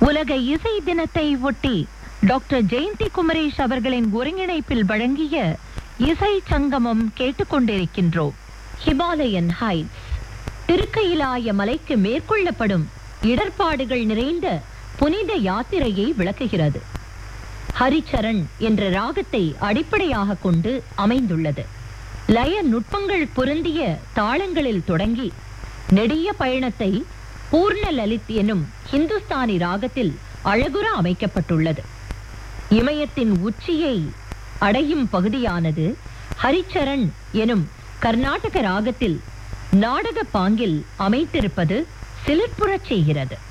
உலக இசை தினத்தை ஒட்டி டாக்டர் ஜெயந்தி குமரேஷ் அவர்களின் ஒருங்கிணைப்பில் வழங்கிய இசை சங்கமம் கேட்டுக்கொண்டிருக்கின்றோம் ஹிமாலயன் ஹைட்ஸ் திருக்கையிலாய மலைக்கு மேற்கொள்ளப்படும் இடர்பாடுகள் நிறைந்த புனித யாத்திரையை விளக்குகிறது ஹரிச்சரண் என்ற ராகத்தை அடிப்படையாக கொண்டு அமைந்துள்ளது லய நுட்பங்கள் பொருந்திய தாளங்களில் தொடங்கி நெடிய பயணத்தை பூர்ண லலித் எனும் ஹிந்துஸ்தானி ராகத்தில் அழகுற அமைக்கப்பட்டுள்ளது இமயத்தின் உச்சியை அடையும் பகுதியானது ஹரிச்சரண் எனும் கர்நாடக ராகத்தில் நாடக பாங்கில் அமைத்திருப்பது சிலிர்ப்புறச் செய்கிறது